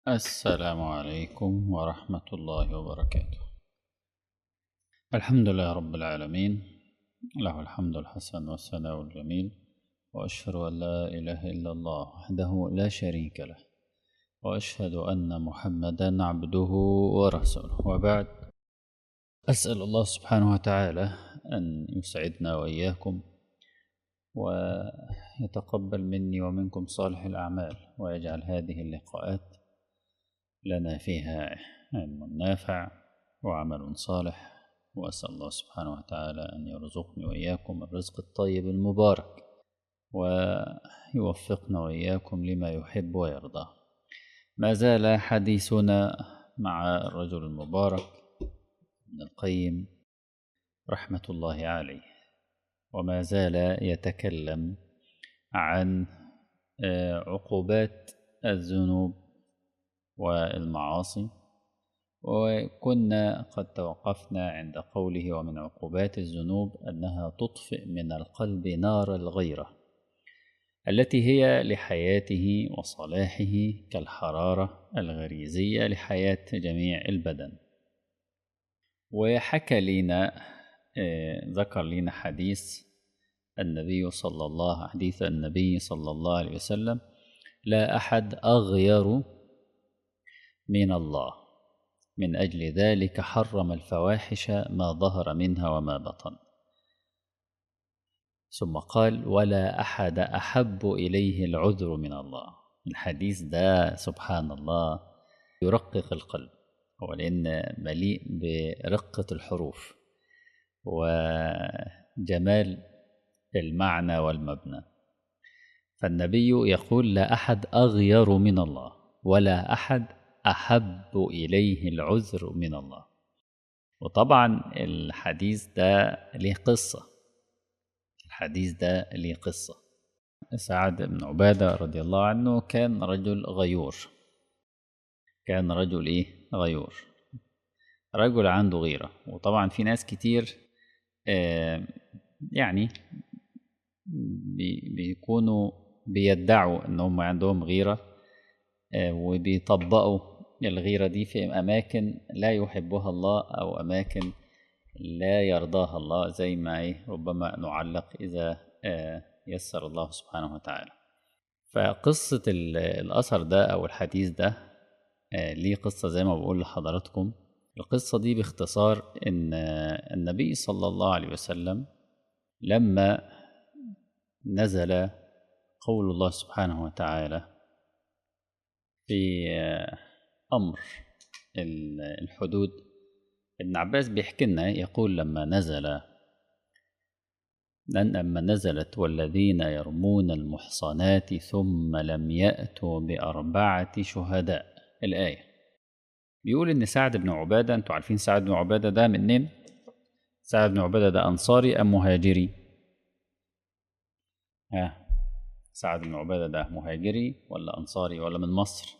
السلام عليكم ورحمة الله وبركاته الحمد لله رب العالمين له الحمد الحسن والثناء الجميل وأشهد أن لا إله إلا الله وحده لا شريك له وأشهد أن محمدا عبده ورسوله وبعد أسأل الله سبحانه وتعالى أن يسعدنا وإياكم ويتقبل مني ومنكم صالح الأعمال ويجعل هذه اللقاءات لنا فيها علم نافع وعمل صالح وأسأل الله سبحانه وتعالى أن يرزقني وإياكم الرزق الطيب المبارك ويوفقنا وإياكم لما يحب ويرضى ما زال حديثنا مع الرجل المبارك ابن القيم رحمة الله عليه وما زال يتكلم عن عقوبات الذنوب والمعاصي وكنا قد توقفنا عند قوله ومن عقوبات الذنوب أنها تطفئ من القلب نار الغيرة التي هي لحياته وصلاحه كالحرارة الغريزية لحياة جميع البدن وحكى لنا ذكر لنا حديث النبي صلى الله حديث النبي صلى الله عليه وسلم لا أحد أغير من الله من أجل ذلك حرم الفواحش ما ظهر منها وما بطن ثم قال ولا أحد أحب إليه العذر من الله الحديث ده سبحان الله يرقق القلب هو لأن مليء برقة الحروف وجمال المعنى والمبنى فالنبي يقول لا أحد أغير من الله ولا أحد أحب إليه العذر من الله وطبعا الحديث ده ليه قصة الحديث ده ليه قصة سعد بن عبادة رضي الله عنه كان رجل غيور كان رجل إيه غيور رجل عنده غيرة وطبعا في ناس كتير آه يعني بيكونوا بيدعوا ان هم عندهم غيره وبيطبقوا الغيره دي في اماكن لا يحبها الله او اماكن لا يرضاها الله زي ما ايه ربما نعلق اذا يسر الله سبحانه وتعالى فقصه الاثر ده او الحديث ده ليه قصه زي ما بقول لحضراتكم القصه دي باختصار ان النبي صلى الله عليه وسلم لما نزل قول الله سبحانه وتعالى في أمر الحدود ابن عباس بيحكي لنا يقول لما نزل لما نزلت والذين يرمون المحصنات ثم لم يأتوا بأربعة شهداء الآية بيقول إن سعد بن عبادة أنتوا عارفين سعد بن عبادة ده منين؟ سعد بن عبادة ده أنصاري أم مهاجري؟ ها سعد بن عبادة ده مهاجري ولا أنصاري ولا من مصر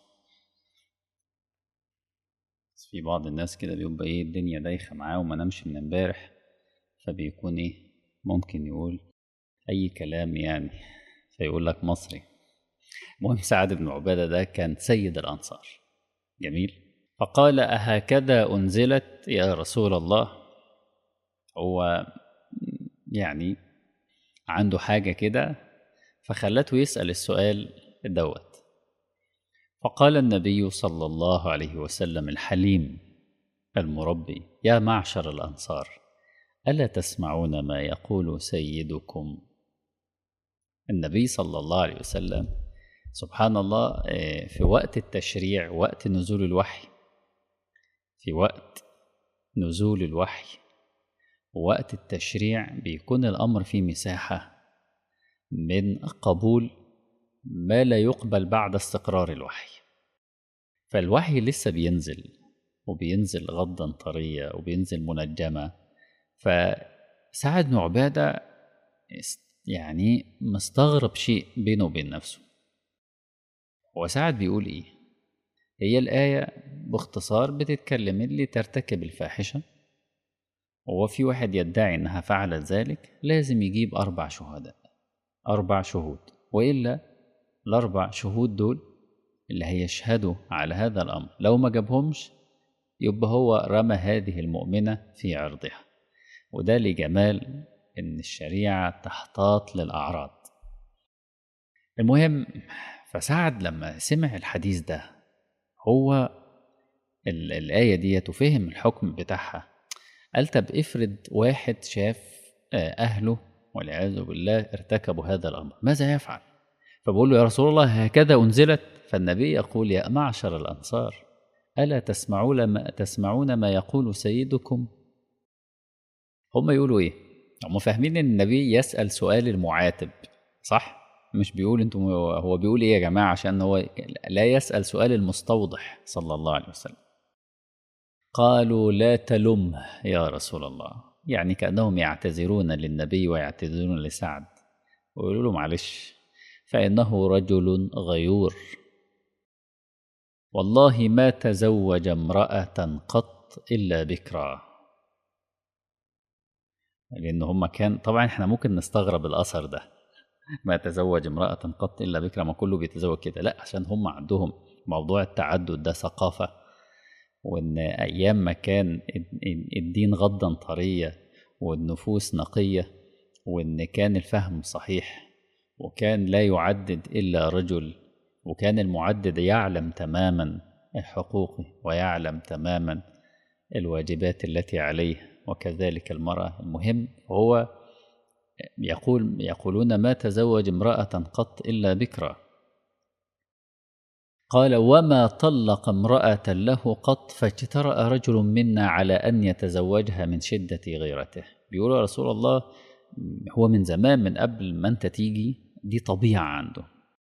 بس في بعض الناس كده بيبقى ايه الدنيا دايخة معاه وما نامش من امبارح فبيكون ايه ممكن يقول أي كلام يعني فيقول لك مصري المهم سعد بن عبادة ده كان سيد الأنصار جميل فقال أهكذا أنزلت يا رسول الله هو يعني عنده حاجة كده فخلته يسأل السؤال دوت فقال النبي صلى الله عليه وسلم الحليم المربي يا معشر الأنصار ألا تسمعون ما يقول سيدكم النبي صلى الله عليه وسلم سبحان الله في وقت التشريع وقت نزول الوحي في وقت نزول الوحي وقت التشريع بيكون الأمر فيه مساحة من قبول ما لا يقبل بعد استقرار الوحي فالوحي لسه بينزل وبينزل غضا طرية وبينزل منجمة فسعد بن عبادة يعني مستغرب شيء بينه وبين نفسه هو سعد بيقول ايه هي الآية باختصار بتتكلم اللي ترتكب الفاحشة وهو في واحد يدعي انها فعلت ذلك لازم يجيب أربع شهداء أربع شهود وإلا الأربع شهود دول اللي هيشهدوا على هذا الأمر لو ما جابهمش يبقى هو رمى هذه المؤمنة في عرضها وده لجمال إن الشريعة تحتاط للأعراض المهم فسعد لما سمع الحديث ده هو ال- الآية ديت وفهم الحكم بتاعها قال طب افرض واحد شاف آه، أهله والعياذ بالله ارتكبوا هذا الأمر ماذا يفعل؟ فبقول له يا رسول الله هكذا أنزلت فالنبي يقول يا معشر الأنصار ألا تسمعون ما, تسمعون ما يقول سيدكم هم يقولوا إيه هم فاهمين إن النبي يسأل سؤال المعاتب صح مش بيقول انتم هو بيقول ايه يا جماعه عشان هو لا يسال سؤال المستوضح صلى الله عليه وسلم قالوا لا تلم يا رسول الله يعني كانهم يعتذرون للنبي ويعتذرون لسعد ويقولوا له معلش فانه رجل غيور والله ما تزوج امراه قط الا بكرا لان هم كان طبعا احنا ممكن نستغرب الاثر ده ما تزوج امرأة قط إلا بكرة ما كله بيتزوج كده لا عشان هم عندهم موضوع التعدد ده ثقافة وإن أيام ما كان الدين غضا طرية والنفوس نقية وإن كان الفهم صحيح وكان لا يعدد إلا رجل وكان المعدد يعلم تماما حقوقه ويعلم تماما الواجبات التي عليه وكذلك المرأة المهم هو يقول يقولون ما تزوج امرأة قط إلا بكرا قال وما طلق امرأة له قط فاجترأ رجل منا على أن يتزوجها من شدة غيرته بيقول يا رسول الله هو من زمان من قبل ما أنت تيجي دي طبيعة عنده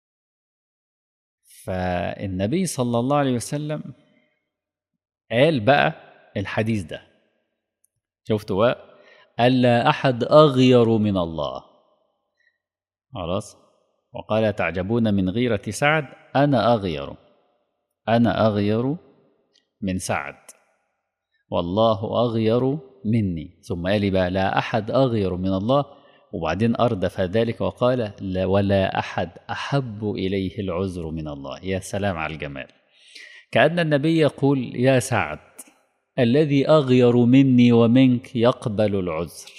فالنبي صلى الله عليه وسلم قال بقى الحديث ده شفتوا بقى ألا أحد أغير من الله خلاص وقال تعجبون من غيرة سعد أنا أغير أنا أغير من سعد والله أغير مني ثم قال بقى لا أحد أغير من الله وبعدين أردف ذلك وقال لا ولا أحد أحب إليه العذر من الله يا سلام على الجمال كأن النبي يقول يا سعد الذي أغير مني ومنك يقبل العذر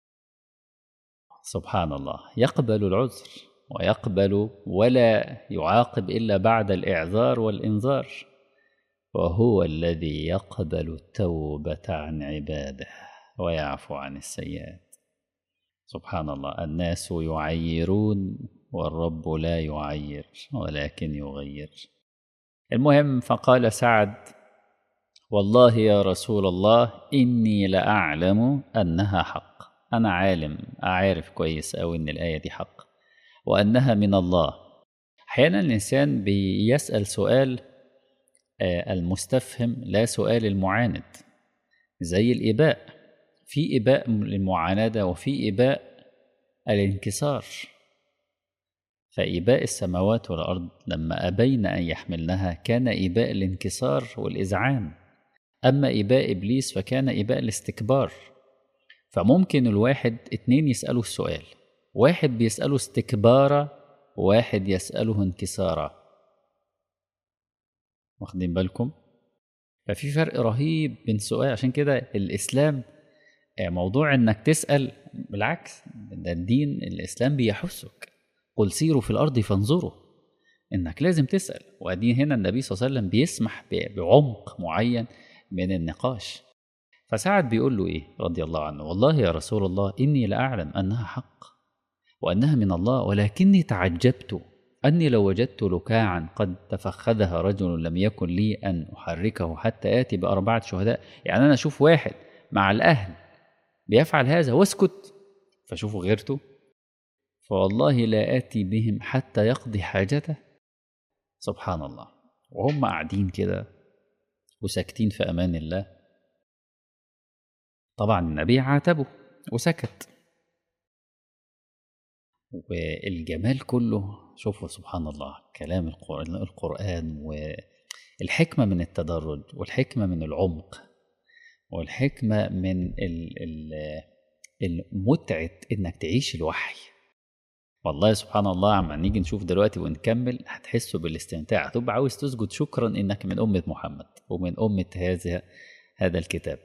سبحان الله يقبل العذر ويقبل ولا يعاقب إلا بعد الإعذار والإنذار وهو الذي يقبل التوبة عن عباده ويعفو عن السيئات سبحان الله الناس يعيرون والرب لا يعير ولكن يغير المهم فقال سعد والله يا رسول الله إني لأعلم أنها حق أنا عالم أعرف كويس أو إن الآية دي حق وأنها من الله أحيانا الإنسان بيسأل سؤال المستفهم لا سؤال المعاند زي الإباء في إباء للمعاندة وفي إباء الانكسار فإباء السماوات والأرض لما أبين أن يحملنها كان إباء الانكسار والإذعان أما إباء إبليس فكان إباء الاستكبار فممكن الواحد اتنين يسألوا السؤال واحد بيسأله استكبارا واحد يسأله انكسارا واخدين بالكم ففي فرق رهيب بين سؤال عشان كده الإسلام موضوع انك تسأل بالعكس ده الدين الإسلام بيحثك قل سيروا في الأرض فانظروا انك لازم تسأل وادي هنا النبي صلى الله عليه وسلم بيسمح بعمق معين من النقاش فسعد بيقول له ايه رضي الله عنه والله يا رسول الله اني لاعلم انها حق وانها من الله ولكني تعجبت اني لو وجدت لكاعا قد تفخذها رجل لم يكن لي ان احركه حتى اتي باربعه شهداء يعني انا اشوف واحد مع الاهل بيفعل هذا واسكت فشوفوا غيرته فوالله لا اتي بهم حتى يقضي حاجته سبحان الله وهم قاعدين كده وساكتين في امان الله طبعا النبي عاتبه وسكت والجمال كله شوفوا سبحان الله كلام القرآن, القرآن والحكمة من التدرج والحكمة من العمق والحكمة من المتعة إنك تعيش الوحي والله سبحان الله عم نيجي نشوف دلوقتي ونكمل هتحسوا بالاستمتاع هتبقى عاوز تسجد شكرا انك من امه محمد ومن امه هذا هذا الكتاب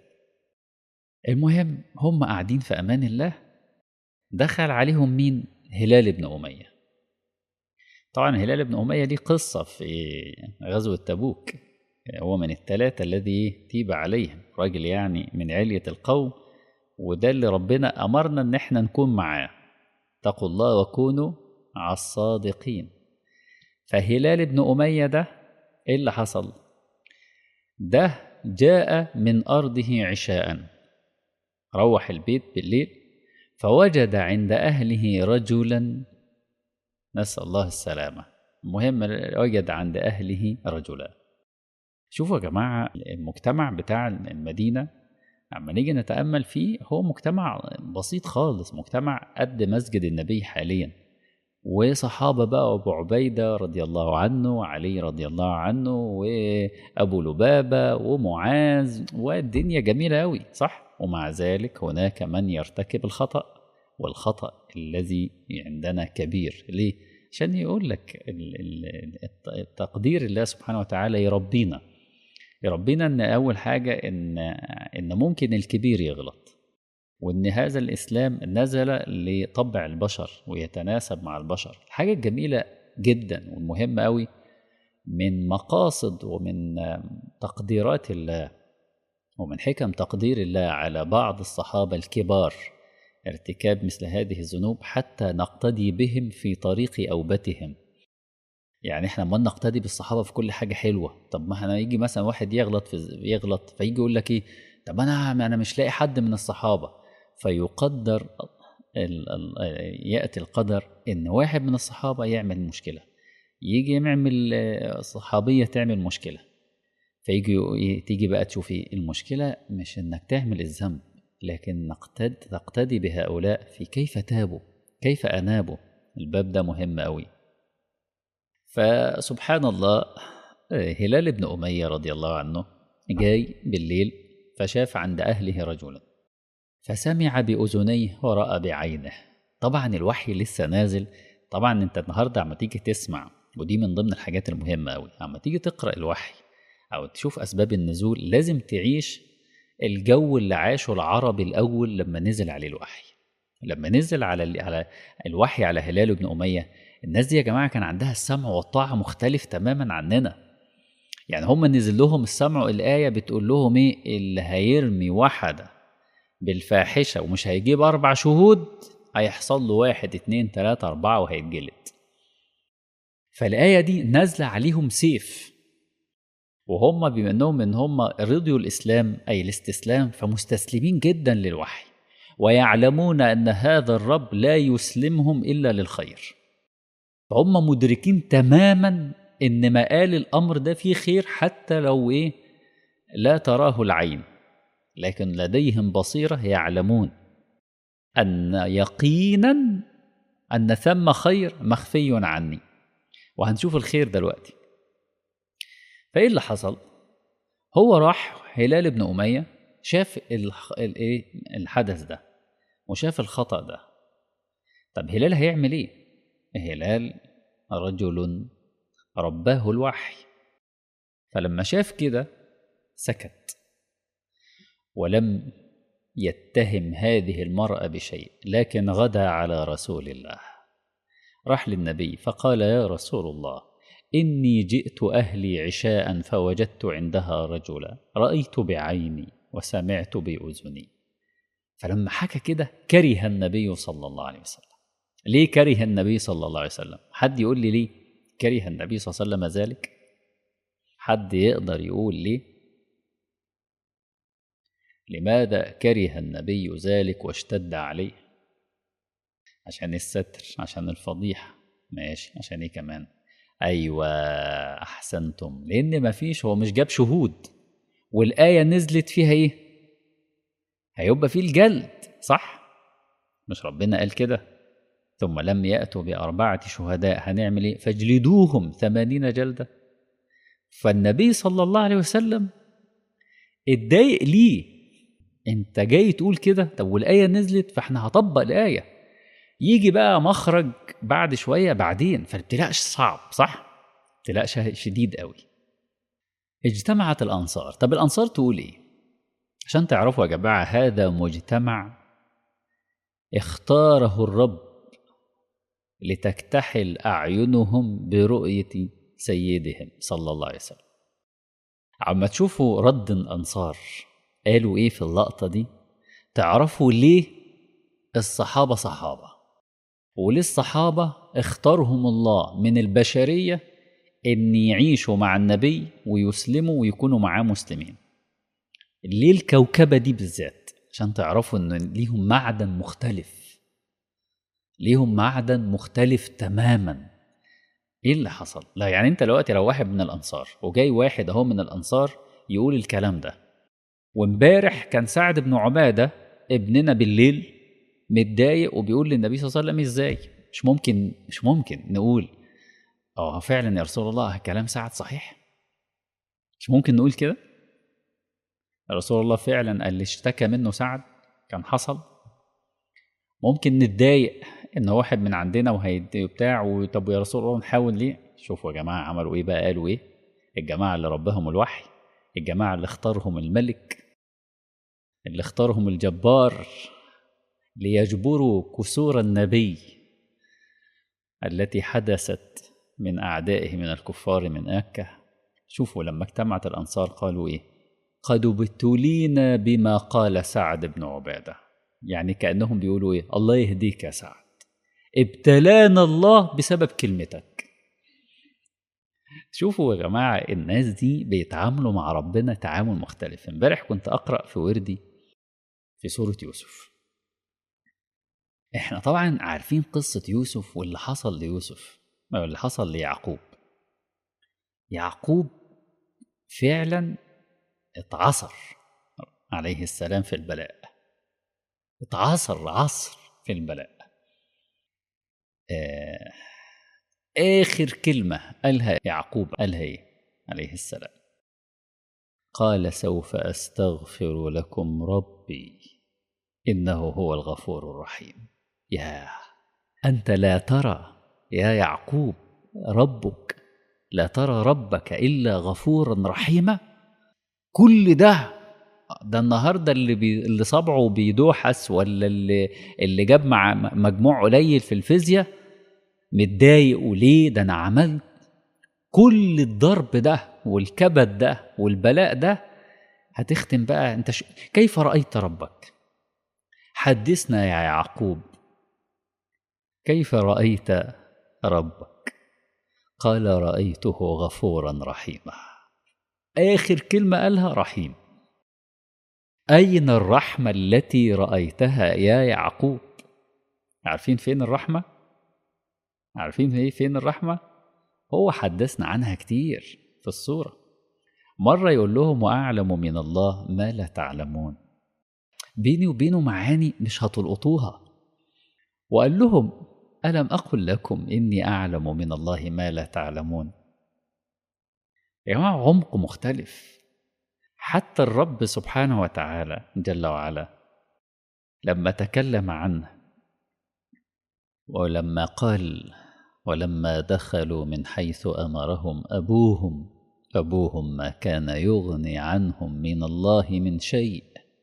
المهم هم قاعدين في امان الله دخل عليهم مين هلال بن اميه طبعا هلال بن اميه دي قصه في غزوه تبوك هو من الثلاثه الذي تيب عليهم راجل يعني من عليه القوم وده اللي ربنا امرنا ان احنا نكون معاه اتقوا الله وكونوا مع الصادقين فهلال بن اميه ده ايه اللي حصل ده جاء من ارضه عشاء روح البيت بالليل فوجد عند اهله رجلا نسال الله السلامه المهم وجد عند اهله رجلا شوفوا يا جماعه المجتمع بتاع المدينه لما نيجي نتامل فيه هو مجتمع بسيط خالص مجتمع قد مسجد النبي حاليا وصحابه بقى ابو عبيده رضي الله عنه وعلي رضي الله عنه وابو لبابه ومعاذ والدنيا جميله قوي صح ومع ذلك هناك من يرتكب الخطا والخطا الذي عندنا كبير ليه عشان يقول لك التقدير الله سبحانه وتعالى يربينا يربينا ان اول حاجه ان ان ممكن الكبير يغلط وان هذا الاسلام نزل لطبع البشر ويتناسب مع البشر الحاجه الجميله جدا والمهمه قوي من مقاصد ومن تقديرات الله ومن حكم تقدير الله على بعض الصحابه الكبار ارتكاب مثل هذه الذنوب حتى نقتدي بهم في طريق اوبتهم يعني احنا ما نقتدي بالصحابه في كل حاجه حلوه طب ما احنا يجي مثلا واحد يغلط في يغلط فيجي يقول لك ايه طب انا انا مش لاقي حد من الصحابه فيقدر ال ال ياتي القدر ان واحد من الصحابه يعمل مشكله يجي يعمل صحابيه تعمل مشكله فيجي تيجي بقى تشوفي المشكله مش انك تعمل الذنب لكن نقتد تقتدي بهؤلاء في كيف تابوا كيف انابوا الباب ده مهم قوي فسبحان الله هلال بن أمية رضي الله عنه جاي بالليل فشاف عند أهله رجلا فسمع بأذنيه ورأى بعينه طبعا الوحي لسه نازل طبعا انت النهاردة عم تيجي تسمع ودي من ضمن الحاجات المهمة أوي عم تيجي تقرأ الوحي أو تشوف أسباب النزول لازم تعيش الجو اللي عاشه العربي الأول لما نزل عليه الوحي لما نزل على على الوحي على هلال بن أمية الناس دي يا جماعه كان عندها السمع والطاعه مختلف تماما عننا يعني هم نزل لهم السمع الايه بتقول لهم ايه اللي هيرمي واحده بالفاحشه ومش هيجيب اربع شهود هيحصل له واحد اتنين تلاته اربعه وهيتجلد فالايه دي نازله عليهم سيف وهم بما انهم ان هم رضيوا الاسلام اي الاستسلام فمستسلمين جدا للوحي ويعلمون ان هذا الرب لا يسلمهم الا للخير فهم مدركين تماما ان مقال الامر ده فيه خير حتى لو ايه لا تراه العين لكن لديهم بصيره يعلمون ان يقينا ان ثم خير مخفي عني وهنشوف الخير دلوقتي فايه اللي حصل هو راح هلال بن اميه شاف الايه الحدث ده وشاف الخطا ده طب هلال هيعمل ايه هلال رجل رباه الوحي فلما شاف كده سكت ولم يتهم هذه المرأة بشيء لكن غدا على رسول الله راح للنبي فقال يا رسول الله إني جئت أهلي عشاء فوجدت عندها رجلا رأيت بعيني وسمعت بأذني فلما حكى كده كره النبي صلى الله عليه وسلم ليه كره النبي صلى الله عليه وسلم حد يقول لي ليه كره النبي صلى الله عليه وسلم ذلك حد يقدر يقول ليه لماذا كره النبي ذلك واشتد عليه عشان الستر عشان الفضيحة ماشي عشان ايه كمان ايوه احسنتم لان مفيش هو مش جاب شهود والايه نزلت فيها ايه هيبقى فيه الجلد صح مش ربنا قال كده ثم لم يأتوا بأربعة شهداء هنعمل إيه؟ فاجلدوهم ثمانين جلدة فالنبي صلى الله عليه وسلم اتضايق ليه انت جاي تقول كده طب والآية نزلت فاحنا هطبق الآية يجي بقى مخرج بعد شويه بعدين فالابتلاء صعب صح ابتلاء شه- شديد قوي اجتمعت الانصار طب الانصار تقول ايه عشان تعرفوا يا جماعه هذا مجتمع اختاره الرب لتكتحل اعينهم برؤيه سيدهم صلى الله عليه وسلم عما تشوفوا رد الانصار قالوا ايه في اللقطه دي تعرفوا ليه الصحابه صحابه وليه الصحابه اختارهم الله من البشريه ان يعيشوا مع النبي ويسلموا ويكونوا معاه مسلمين ليه الكوكبه دي بالذات عشان تعرفوا ان ليهم معدن مختلف ليهم معدن مختلف تماما ايه اللي حصل لا يعني انت دلوقتي لو واحد من الانصار وجاي واحد اهو من الانصار يقول الكلام ده وامبارح كان سعد بن عباده ابننا بالليل متضايق وبيقول للنبي صلى الله عليه وسلم ازاي مش ممكن مش ممكن نقول اه فعلا يا رسول الله كلام سعد صحيح مش ممكن نقول كده رسول الله فعلا اللي اشتكى منه سعد كان حصل ممكن نتضايق ان واحد من عندنا وهيدي بتاع وطب يا رسول الله نحاول ليه شوفوا يا جماعه عملوا ايه بقى قالوا ايه الجماعه اللي ربهم الوحي الجماعه اللي اختارهم الملك اللي اختارهم الجبار ليجبروا كسور النبي التي حدثت من اعدائه من الكفار من مكه شوفوا لما اجتمعت الانصار قالوا ايه قد ابتلينا بما قال سعد بن عباده يعني كانهم بيقولوا ايه الله يهديك يا سعد ابتلانا الله بسبب كلمتك شوفوا يا جماعه الناس دي بيتعاملوا مع ربنا تعامل مختلف امبارح كنت اقرا في وردي في سوره يوسف احنا طبعا عارفين قصه يوسف واللي حصل ليوسف او اللي حصل ليعقوب يعقوب فعلا اتعصر عليه السلام في البلاء اتعصر عصر في البلاء آه آخر كلمة قالها يعقوب قالها إيه عليه السلام قال سوف أستغفر لكم ربي إنه هو الغفور الرحيم يا أنت لا ترى يا يعقوب ربك لا ترى ربك إلا غفورا رحيما كل ده ده النهارده اللي بي اللي صبعه بيدوحس ولا اللي اللي جاب مع مجموع قليل في الفيزياء متضايق وليه ده انا عملت كل الضرب ده والكبد ده والبلاء ده هتختم بقى انت ش... كيف رأيت ربك حدثنا يا يعقوب كيف رأيت ربك قال رأيته غفورا رحيما آخر كلمة قالها رحيم أين الرحمة التي رأيتها يا يعقوب عارفين فين الرحمة عارفين ايه فين الرحمة هو حدثنا عنها كتير في الصورة مرة يقول لهم وأعلم من الله ما لا تعلمون بيني وبينه معاني مش هتلقطوها وقال لهم ألم أقل لكم إني أعلم من الله ما لا تعلمون يا جماعة عمق مختلف حتى الرب سبحانه وتعالى جل وعلا لما تكلم عنه ولما قال ولما دخلوا من حيث امرهم ابوهم ابوهم ما كان يغني عنهم من الله من شيء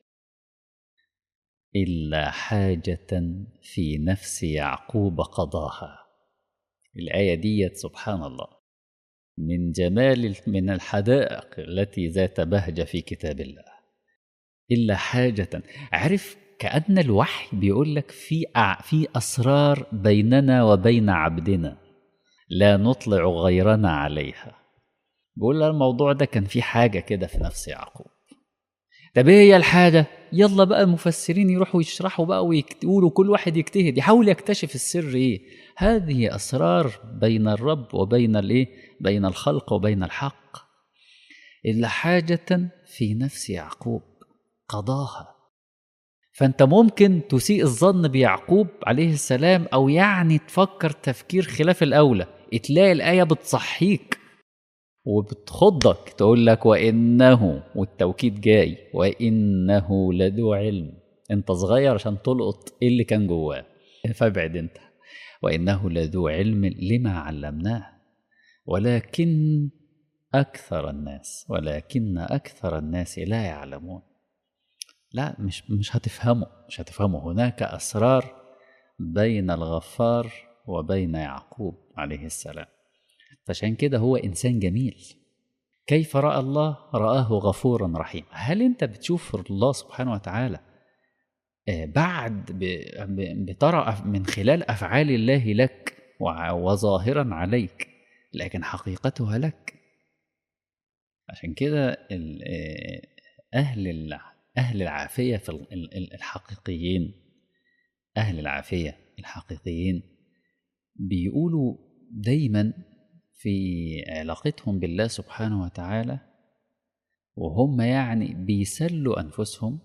الا حاجه في نفس يعقوب قضاها الايه ديت سبحان الله من جمال من الحدائق التي ذات بهجه في كتاب الله الا حاجه عرف كأن الوحي بيقول لك في في أسرار بيننا وبين عبدنا لا نطلع غيرنا عليها بيقول الموضوع ده كان في حاجة كده في نفس يعقوب طب ايه هي الحاجة؟ يلا بقى المفسرين يروحوا يشرحوا بقى ويقولوا كل واحد يجتهد يحاول يكتشف السر ايه هذه أسرار بين الرب وبين الايه؟ بين الخلق وبين الحق إلا حاجة في نفس يعقوب قضاها فانت ممكن تسيء الظن بيعقوب عليه السلام او يعني تفكر تفكير خلاف الاولى تلاقي الايه بتصحيك وبتخضك تقول لك وانه والتوكيد جاي وانه لذو علم انت صغير عشان تلقط ايه اللي كان جواه فابعد انت وإنه لذو علم لما علمناه ولكن أكثر الناس ولكن أكثر الناس لا يعلمون لا مش مش هتفهموا مش هتفهموا هناك أسرار بين الغفار وبين يعقوب عليه السلام فعشان كده هو إنسان جميل كيف رأى الله رآه غفورا رحيما هل أنت بتشوف الله سبحانه وتعالى بعد بترى من خلال أفعال الله لك وظاهرا عليك لكن حقيقتها لك عشان كده أهل أهل العافية في الحقيقيين أهل العافية الحقيقيين بيقولوا دايما في علاقتهم بالله سبحانه وتعالى وهم يعني بيسلوا أنفسهم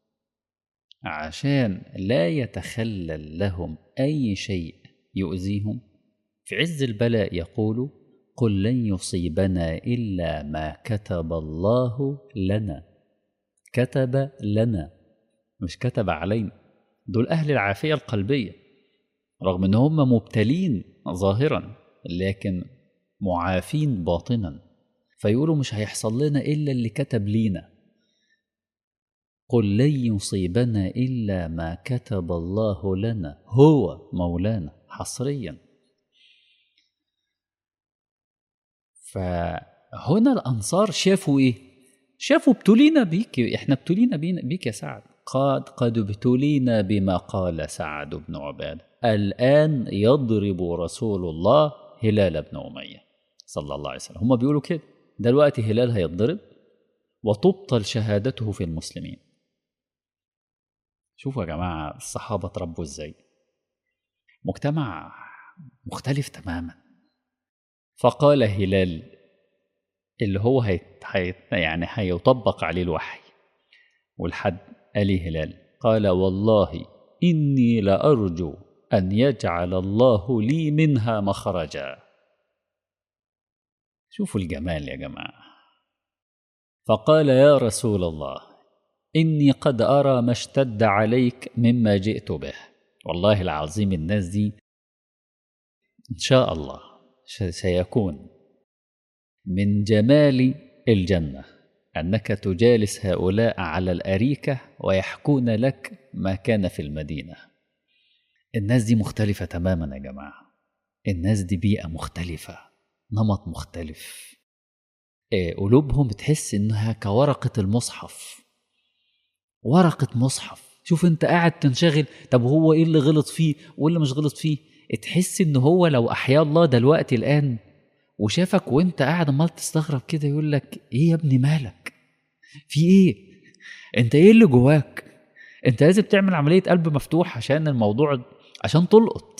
عشان لا يتخلل لهم أي شيء يؤذيهم في عز البلاء يقول قل لن يصيبنا إلا ما كتب الله لنا كتب لنا مش كتب علينا دول أهل العافية القلبية رغم أن هم مبتلين ظاهرا لكن معافين باطنا فيقولوا مش هيحصل لنا إلا اللي كتب لينا قل لن يصيبنا إلا ما كتب الله لنا هو مولانا حصريا فهنا الأنصار شافوا إيه؟ شافوا ابتلينا بيك إحنا ابتلينا بيك يا سعد قد قد ابتلينا بما قال سعد بن عبادة الآن يضرب رسول الله هلال بن أمية صلى الله عليه وسلم هم بيقولوا كده دلوقتي هلال هيتضرب وتبطل شهادته في المسلمين شوفوا يا جماعة الصحابة تربوا ازاي مجتمع مختلف تماما فقال هلال اللي هو هيت هيت يعني هيطبق عليه الوحي والحد قال هلال قال والله إني لأرجو أن يجعل الله لي منها مخرجا شوفوا الجمال يا جماعة فقال يا رسول الله إني قد أرى ما اشتد عليك مما جئت به والله العظيم الناس دي إن شاء الله سيكون من جمال الجنة أنك تجالس هؤلاء على الأريكة ويحكون لك ما كان في المدينة الناس دي مختلفة تماما يا جماعة الناس دي بيئة مختلفة نمط مختلف قلوبهم بتحس إنها كورقة المصحف ورقة مصحف شوف انت قاعد تنشغل طب هو ايه اللي غلط فيه واللي مش غلط فيه تحس ان هو لو احيا الله دلوقتي الان وشافك وانت قاعد عمال تستغرب كده يقول لك ايه يا ابني مالك في ايه انت ايه اللي جواك انت لازم تعمل عملية قلب مفتوح عشان الموضوع عشان تلقط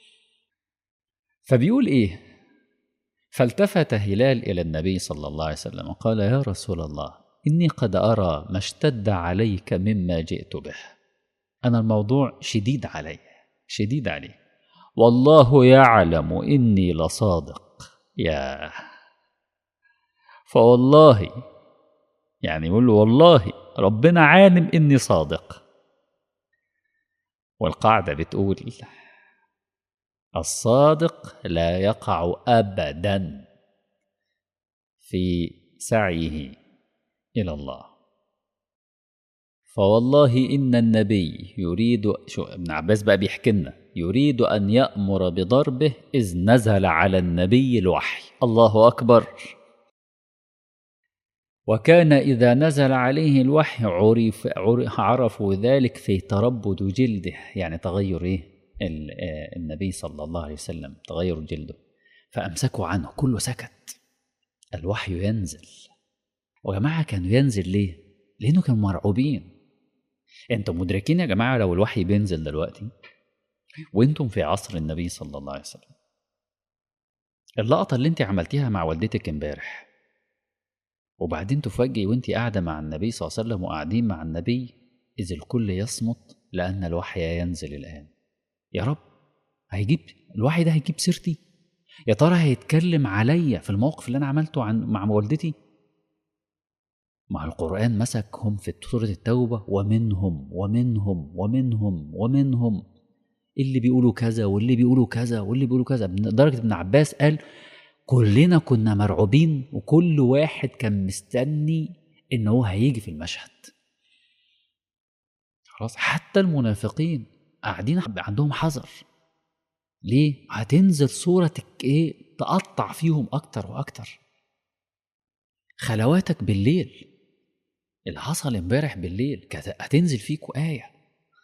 فبيقول ايه فالتفت هلال الى النبي صلى الله عليه وسلم وقال يا رسول الله إني قد أرى ما اشتد عليك مما جئت به أنا الموضوع شديد علي شديد علي والله يعلم إني لصادق يا فوالله يعني يقول له والله ربنا عالم إني صادق والقاعدة بتقول الصادق لا يقع أبدا في سعيه إلى الله فوالله إن النبي يريد شو ابن عباس بقى بيحكي لنا يريد أن يأمر بضربه إذ نزل على النبي الوحي الله أكبر وكان إذا نزل عليه الوحي عرف عرفوا ذلك في تربد جلده يعني تغير إيه النبي صلى الله عليه وسلم تغير جلده فأمسكوا عنه كله سكت الوحي ينزل وجماعة كانوا ينزل ليه؟ لأنه كانوا مرعوبين انتم مدركين يا جماعة لو الوحي بينزل دلوقتي وانتم في عصر النبي صلى الله عليه وسلم اللقطة اللي انت عملتيها مع والدتك امبارح وبعدين تفاجئي وانت قاعدة مع النبي صلى الله عليه وسلم وقاعدين مع النبي إذ الكل يصمت لأن الوحي ينزل الآن يا رب هيجيب الوحي ده هيجيب سيرتي يا ترى هيتكلم عليا في الموقف اللي أنا عملته عن مع والدتي مع القرآن مسكهم في سورة التوبة ومنهم ومنهم ومنهم ومنهم اللي بيقولوا كذا واللي بيقولوا كذا واللي بيقولوا كذا لدرجه ابن عباس قال كلنا كنا مرعوبين وكل واحد كان مستني ان هو هيجي في المشهد خلاص حتى المنافقين قاعدين عندهم حذر ليه هتنزل صورة ايه تقطع فيهم اكتر واكتر خلواتك بالليل اللي حصل امبارح بالليل كانت هتنزل فيكوا آية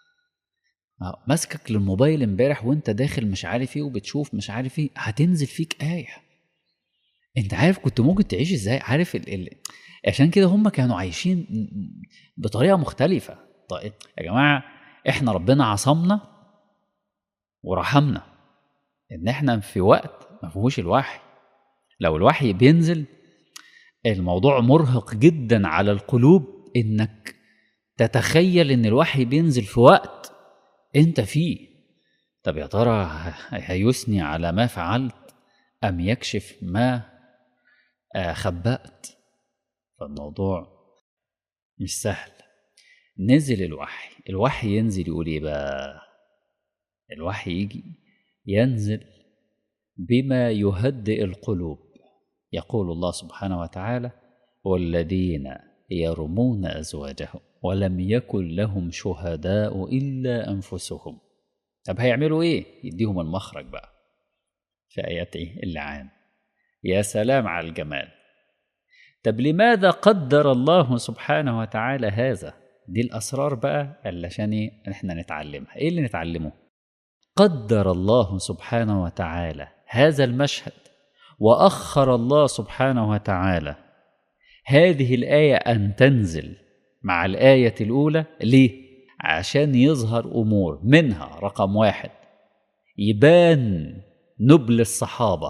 ماسكك للموبايل امبارح وانت داخل مش عارف ايه وبتشوف مش عارف ايه هتنزل فيك آية انت عارف كنت ممكن تعيش ازاي عارف ال... ال... عشان كده هم كانوا عايشين بطريقة مختلفة طيب يا جماعة احنا ربنا عصمنا ورحمنا ان احنا في وقت ما فيهوش الوحي لو الوحي بينزل الموضوع مرهق جدا على القلوب انك تتخيل ان الوحي بينزل في وقت انت فيه طب يا ترى هيثني على ما فعلت ام يكشف ما خبأت فالموضوع مش سهل نزل الوحي الوحي ينزل يقول ايه بقى الوحي يجي ينزل بما يهدئ القلوب يقول الله سبحانه وتعالى والذين يرمون ازواجهم ولم يكن لهم شهداء الا انفسهم طب هيعملوا ايه يديهم المخرج بقى في ايات ايه اللعان يا سلام على الجمال طب لماذا قدر الله سبحانه وتعالى هذا دي الاسرار بقى علشان ايه احنا نتعلمها ايه اللي نتعلمه قدر الله سبحانه وتعالى هذا المشهد واخر الله سبحانه وتعالى هذه الايه ان تنزل مع الايه الاولى ليه عشان يظهر امور منها رقم واحد يبان نبل الصحابه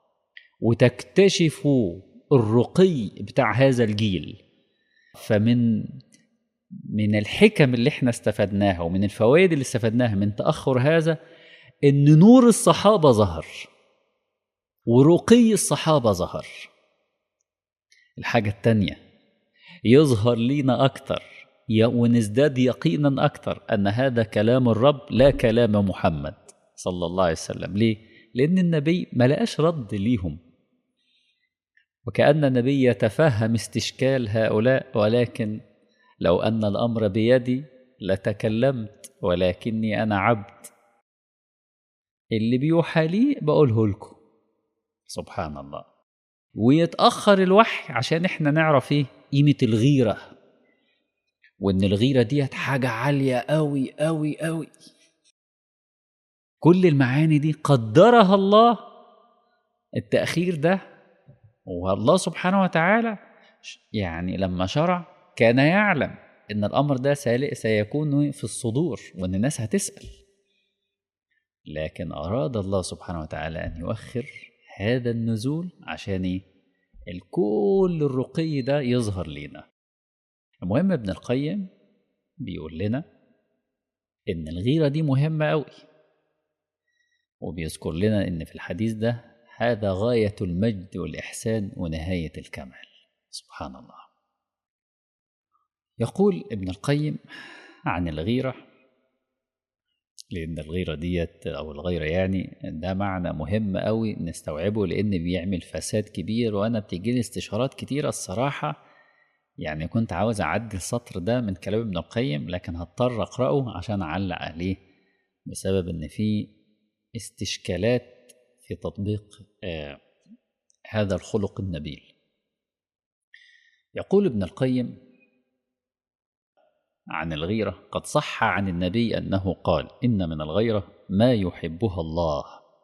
وتكتشفوا الرقي بتاع هذا الجيل فمن من الحكم اللي احنا استفدناها ومن الفوائد اللي استفدناها من تأخر هذا إن نور الصحابة ظهر ورقي الصحابة ظهر الحاجة التانية يظهر لينا أكتر ونزداد يقينا أكتر أن هذا كلام الرب لا كلام محمد صلى الله عليه وسلم ليه؟ لأن النبي ما لقاش رد ليهم وكأن النبي يتفهم استشكال هؤلاء ولكن لو أن الأمر بيدي لتكلمت ولكني أنا عبد اللي بيوحى لي بقوله لكم سبحان الله ويتأخر الوحي عشان احنا نعرف ايه قيمة الغيرة وان الغيرة ديت حاجة عالية قوي قوي قوي كل المعاني دي قدرها الله التأخير ده والله سبحانه وتعالى يعني لما شرع كان يعلم ان الامر ده سيكون في الصدور وان الناس هتسال لكن اراد الله سبحانه وتعالى ان يؤخر هذا النزول عشان الكل الرقي ده يظهر لينا المهم ابن القيم بيقول لنا ان الغيره دي مهمه قوي وبيذكر لنا ان في الحديث ده هذا غايه المجد والاحسان ونهايه الكمال سبحان الله يقول ابن القيم عن الغيرة لأن الغيرة ديت أو الغيرة يعني ده معنى مهم قوي نستوعبه لأن بيعمل فساد كبير وأنا بتجيلي استشارات كتيرة الصراحة يعني كنت عاوز أعدي السطر ده من كلام ابن القيم لكن هضطر أقرأه عشان أعلق عليه بسبب إن في استشكالات في تطبيق آه هذا الخلق النبيل يقول ابن القيم عن الغيرة قد صح عن النبي أنه قال إن من الغيرة ما يحبها الله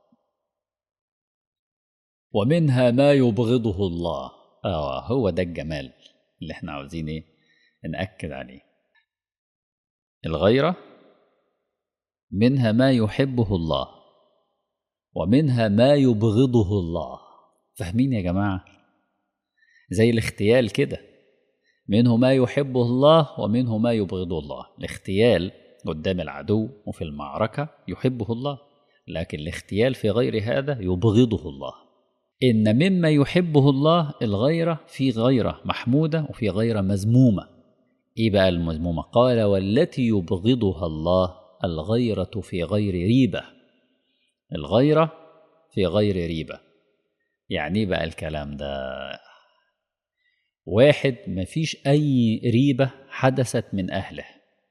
ومنها ما يبغضه الله آه هو ده الجمال اللي احنا عاوزين ايه نأكد عليه الغيرة منها ما يحبه الله ومنها ما يبغضه الله فاهمين يا جماعة زي الاختيال كده منه ما يحبه الله ومنه ما يبغضه الله الاختيال قدام العدو وفي المعركة يحبه الله لكن الاختيال في غير هذا يبغضه الله إن مما يحبه الله الغيرة في غيرة محمودة وفي غيرة مذمومة إيه بقى المذمومة قال والتي يبغضها الله الغيرة في غير ريبة الغيرة في غير ريبة يعني إيه بقى الكلام ده واحد مفيش أي ريبة حدثت من أهله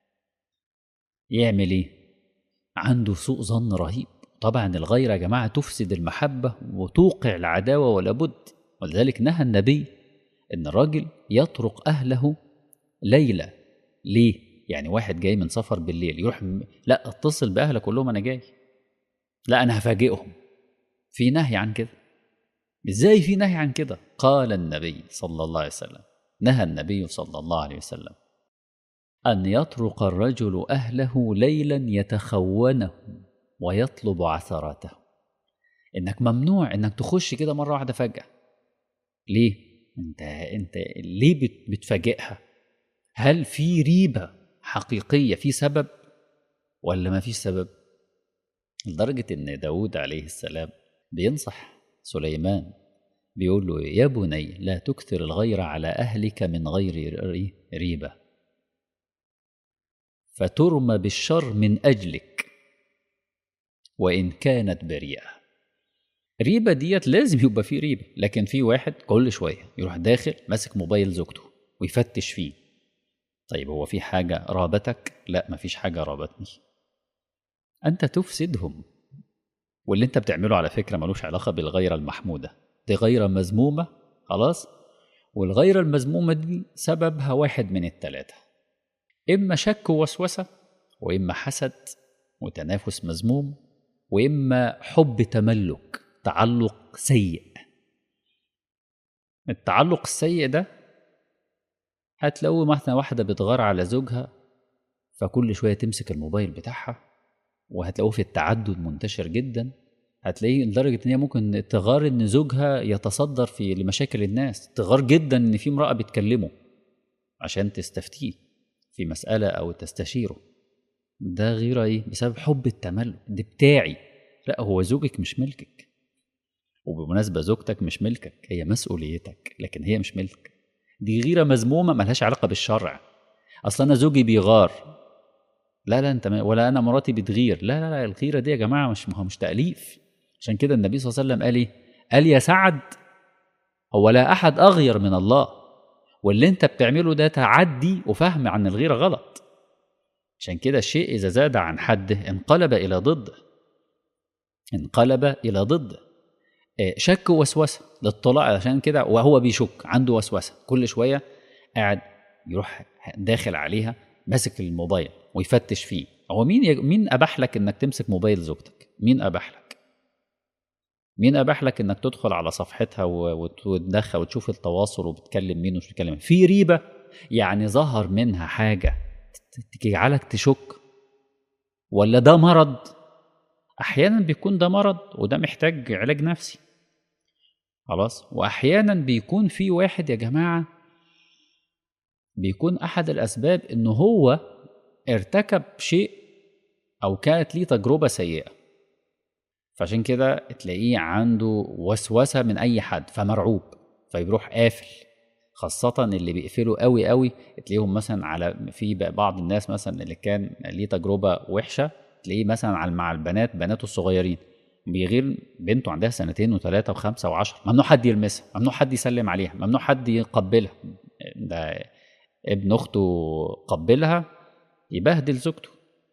يعمل إيه؟ عنده سوء ظن رهيب طبعا الغيرة يا جماعة تفسد المحبة وتوقع العداوة ولا بد ولذلك نهى النبي إن الراجل يطرق أهله ليلة ليه؟ يعني واحد جاي من سفر بالليل يروح م... لا اتصل بأهلك قول لهم أنا جاي لا أنا هفاجئهم في نهي عن كده ازاي في نهي عن كده قال النبي صلى الله عليه وسلم نهى النبي صلى الله عليه وسلم ان يطرق الرجل اهله ليلا يتخونه ويطلب عثراته انك ممنوع انك تخش كده مره واحده فجاه ليه انت انت ليه بت- بتفاجئها هل في ريبه حقيقيه في سبب ولا ما فيش سبب لدرجه ان داود عليه السلام بينصح سليمان بيقول له يا بني لا تكثر الغير على أهلك من غير ري- ريبة فترمى بالشر من أجلك وإن كانت بريئة ريبة ديت لازم يبقى فيه ريبة لكن في واحد كل شوية يروح داخل ماسك موبايل زوجته ويفتش فيه طيب هو في حاجة رابتك؟ لا مفيش حاجة رابتني أنت تفسدهم واللي انت بتعمله على فكره ملوش علاقه بالغيره المحموده دي غيره مذمومه خلاص والغيره المذمومه دي سببها واحد من الثلاثه اما شك ووسوسه واما حسد وتنافس مذموم واما حب تملك تعلق سيء التعلق السيء ده هتلاقوا مثلا واحده بتغار على زوجها فكل شويه تمسك الموبايل بتاعها وهتلاقوه في التعدد منتشر جدا هتلاقيه لدرجه ان هي ممكن تغار ان زوجها يتصدر في لمشاكل الناس تغار جدا ان في امراه بتكلمه عشان تستفتيه في مساله او تستشيره ده غيره ايه بسبب حب التملك ده بتاعي لا هو زوجك مش ملكك وبمناسبه زوجتك مش ملكك هي مسؤوليتك لكن هي مش ملك دي غيره مذمومه ملهاش علاقه بالشرع اصل انا زوجي بيغار لا لا انت ما- ولا انا مراتي بتغير لا لا لا الغيره دي يا جماعه مش ما هو مش تاليف عشان كده النبي صلى الله عليه وسلم قال ايه قال يا سعد هو لا احد اغير من الله واللي انت بتعمله ده تعدي وفهم عن الغيره غلط عشان كده الشيء اذا زاد عن حده انقلب الى ضده انقلب الى ضده آه، شك ووسوسه للاطلاع عشان كده وهو بيشك عنده وسوسه كل شويه قاعد يروح داخل عليها ماسك الموبايل ويفتش فيه هو مين يج... مين اباح لك انك تمسك موبايل زوجتك مين اباح لك مين اباح لك انك تدخل على صفحتها و- وت- وتدخل وتشوف التواصل وبتكلم مين ومش بتكلم مين في ريبه يعني ظهر منها حاجه ت- تجعلك تشك ولا ده مرض احيانا بيكون ده مرض وده محتاج علاج نفسي خلاص واحيانا بيكون في واحد يا جماعه بيكون احد الاسباب ان هو ارتكب شيء او كانت ليه تجربه سيئه فعشان كده تلاقيه عنده وسوسه من اي حد فمرعوب فيروح قافل خاصة اللي بيقفلوا قوي قوي تلاقيهم مثلا على في بعض الناس مثلا اللي كان ليه تجربة وحشة تلاقيه مثلا على مع البنات بناته الصغيرين بيغير بنته عندها سنتين وثلاثة وخمسة وعشرة ممنوع حد يلمسها ممنوع حد يسلم عليها ممنوع حد يقبلها ده ابن اخته قبلها يبهدل زوجته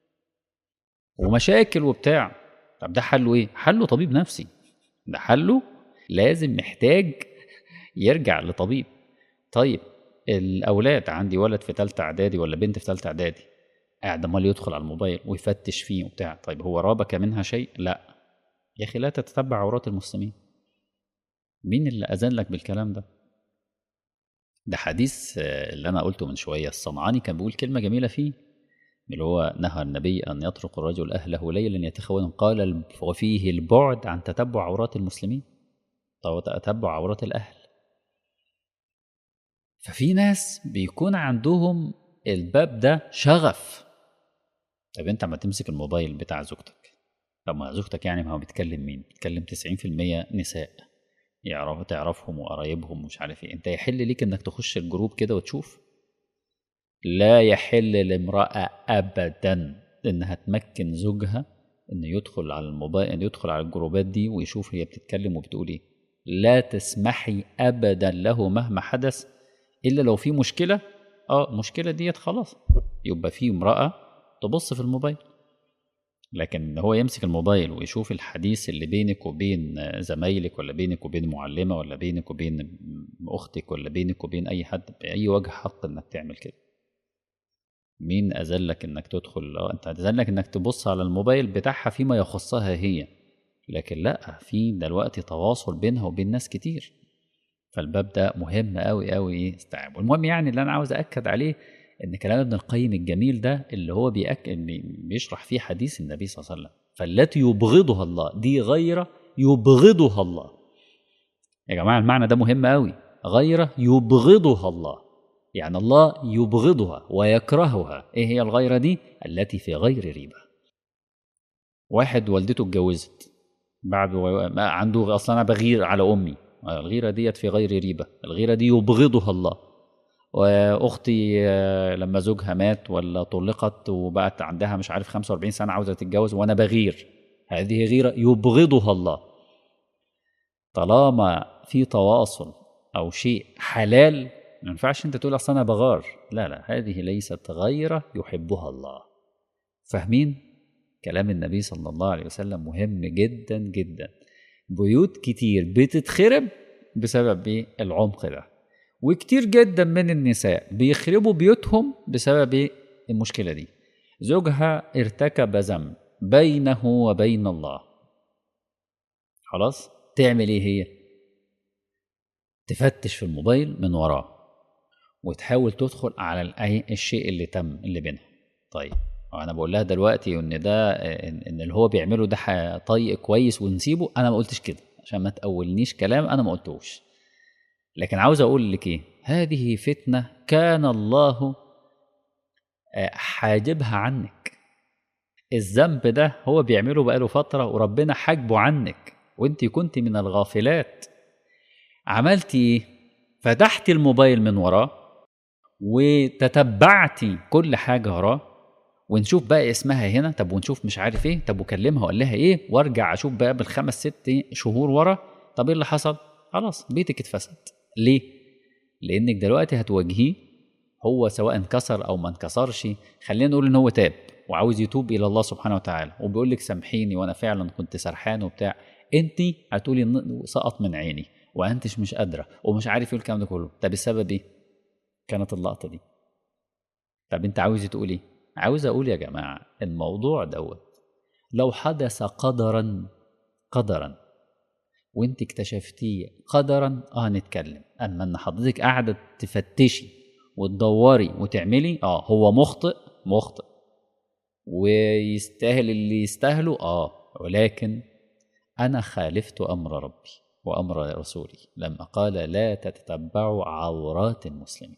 ومشاكل وبتاع طب ده حله ايه حله طبيب نفسي ده حله لازم محتاج يرجع لطبيب طيب الاولاد عندي ولد في ثالثه اعدادي ولا بنت في ثالثه اعدادي قاعد عمال يدخل على الموبايل ويفتش فيه وبتاع طيب هو رابك منها شيء لا يا اخي لا تتتبع عورات المسلمين مين اللي اذن لك بالكلام ده ده حديث آه، اللي انا قلته من شويه الصنعاني كان بيقول كلمه جميله فيه اللي هو نهى النبي ان يطرق الرجل اهله ليلا يتخون قال الب- وفيه البعد عن تتبع عورات المسلمين او تتبع عورات الاهل ففي ناس بيكون عندهم الباب ده شغف طب انت ما تمسك الموبايل بتاع زوجتك طب ما زوجتك يعني ما هو بيتكلم مين بيتكلم 90% نساء يعرفوا تعرفهم وقرايبهم ومش عارف ايه انت يحل ليك انك تخش الجروب كده وتشوف لا يحل لامرأة أبدا انها تمكن زوجها انه يدخل على الموبايل انه يدخل على الجروبات دي ويشوف هي بتتكلم وبتقول ايه لا تسمحي ابدا له مهما حدث الا لو في مشكله اه المشكله ديت خلاص يبقى في امراه تبص في الموبايل لكن هو يمسك الموبايل ويشوف الحديث اللي بينك وبين زمايلك ولا بينك وبين معلمه ولا بينك وبين اختك ولا بينك وبين اي حد باي وجه حق انك تعمل كده مين اذلك انك تدخل اه انت اذلك انك تبص على الموبايل بتاعها فيما يخصها هي لكن لا في دلوقتي تواصل بينها وبين ناس كتير فالباب ده مهم قوي قوي ايه استيعاب المهم يعني اللي انا عاوز اكد عليه ان كلام ابن القيم الجميل ده اللي هو بيأكد بيشرح فيه حديث النبي صلى الله عليه وسلم فالتي يبغضها الله دي غيره يبغضها الله يا جماعه المعنى ده مهم قوي غيره يبغضها الله يعني الله يبغضها ويكرهها ايه هي الغيره دي التي في غير ريبه واحد والدته اتجوزت بعد ما عنده اصلا انا بغير على امي الغيره ديت في غير ريبه الغيره دي يبغضها الله واختي لما زوجها مات ولا طلقت وبقت عندها مش عارف 45 سنه عاوزه تتجوز وانا بغير هذه غيره يبغضها الله طالما في تواصل او شيء حلال ما ينفعش انت تقول اصل انا بغار لا لا هذه ليست غيره يحبها الله فاهمين كلام النبي صلى الله عليه وسلم مهم جدا جدا بيوت كتير بتتخرب بسبب ايه العمق ده وكتير جدا من النساء بيخربوا بيوتهم بسبب ايه المشكله دي زوجها ارتكب ذنب بينه وبين الله خلاص تعمل ايه هي تفتش في الموبايل من وراه وتحاول تدخل على الشيء اللي تم اللي بينها طيب انا بقول لها دلوقتي ان ده ان اللي هو بيعمله ده طيق كويس ونسيبه انا ما قلتش كده عشان ما تقولنيش كلام انا ما قلتوش لكن عاوز اقول لك ايه هذه فتنه كان الله حاجبها عنك الذنب ده هو بيعمله بقاله فتره وربنا حاجبه عنك وانت كنت من الغافلات عملتي ايه فتحت الموبايل من وراه وتتبعتي كل حاجه وراه ونشوف بقى اسمها هنا طب ونشوف مش عارف ايه طب وكلمها وقال لها ايه وارجع اشوف بقى بالخمس ست شهور ورا طب ايه اللي حصل خلاص بيتك اتفسد ليه لانك دلوقتي هتواجهيه هو سواء انكسر او ما انكسرش خلينا نقول ان هو تاب وعاوز يتوب الى الله سبحانه وتعالى وبيقول لك سامحيني وانا فعلا كنت سرحان وبتاع انت هتقولي سقط من عيني وانتش مش قادره ومش عارف ايه الكلام ده كله طب السبب ايه كانت اللقطه دي طب انت عاوز تقول ايه عاوز اقول يا جماعه الموضوع دوت لو حدث قدرا قدرا وانت اكتشفتيه قدرا اه نتكلم اما ان حضرتك قاعده تفتشي وتدوري وتعملي اه هو مخطئ مخطئ ويستاهل اللي يستاهله اه ولكن انا خالفت امر ربي وامر رسولي لما قال لا تتتبعوا عورات المسلمين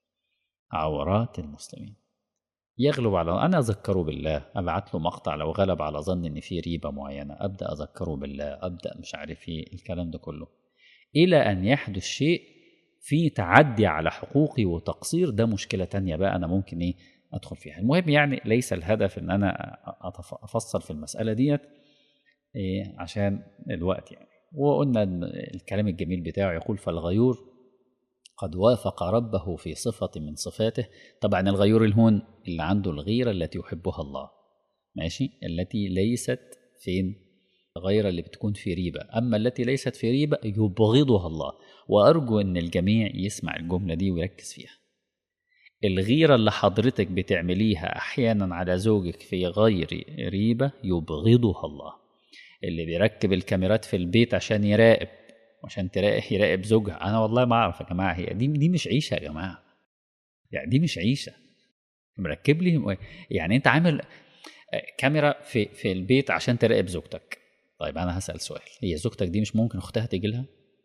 عورات المسلمين يغلب على انا اذكره بالله ابعت له مقطع لو غلب على ظن ان في ريبه معينه ابدا اذكره بالله ابدا مش عارف ايه الكلام ده كله الى ان يحدث شيء في تعدي على حقوقي وتقصير ده مشكله تانية بقى انا ممكن ايه ادخل فيها المهم يعني ليس الهدف ان انا افصل في المساله ديت إيه عشان الوقت يعني وقلنا ان الكلام الجميل بتاعه يقول فالغيور قد وافق ربه في صفة من صفاته طبعا الغيور الهون اللي عنده الغيرة التي يحبها الله ماشي التي ليست فين غير اللي بتكون في ريبة أما التي ليست في ريبة يبغضها الله وأرجو أن الجميع يسمع الجملة دي ويركز فيها الغيرة اللي حضرتك بتعمليها أحيانا على زوجك في غير ريبة يبغضها الله اللي بيركب الكاميرات في البيت عشان يراقب عشان تراقب يراقب زوجها انا والله ما اعرف يا جماعه هي دي دي مش عيشه يا جماعه يعني دي مش عيشه مركب لي يعني انت عامل كاميرا في في البيت عشان تراقب زوجتك طيب انا هسال سؤال هي زوجتك دي مش ممكن اختها تيجي لها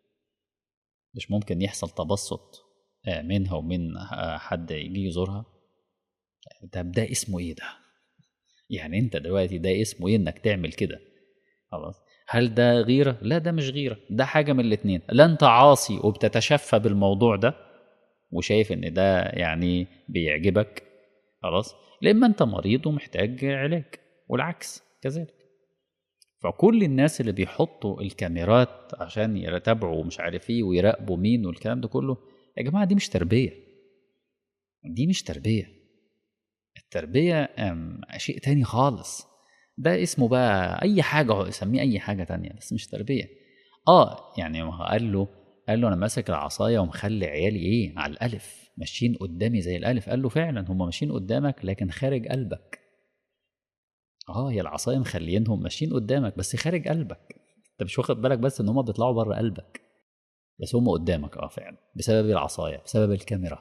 مش ممكن يحصل تبسط منها ومن حد يجي يزورها طب ده اسمه ايه ده يعني انت دلوقتي ده اسمه ايه انك تعمل كده خلاص هل ده غيرة؟ لا ده مش غيرة ده حاجة من الاتنين لا انت عاصي وبتتشفى بالموضوع ده وشايف ان ده يعني بيعجبك خلاص لما انت مريض ومحتاج علاج والعكس كذلك فكل الناس اللي بيحطوا الكاميرات عشان يتابعوا مش عارف ايه ويراقبوا مين والكلام ده كله يا جماعه دي مش تربيه دي مش تربيه التربيه شيء تاني خالص ده اسمه بقى اي حاجه يسميه اي حاجه تانية بس مش تربيه اه يعني ما قال له قال له انا ماسك العصايه ومخلي عيالي ايه على الالف ماشيين قدامي زي الالف قال له فعلا هم ماشيين قدامك لكن خارج قلبك اه هي العصايه مخلينهم ماشيين قدامك بس خارج قلبك انت مش واخد بالك بس ان هم بيطلعوا بره قلبك بس هم قدامك اه فعلا بسبب العصايه بسبب الكاميرا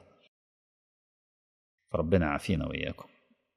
فربنا يعافينا واياكم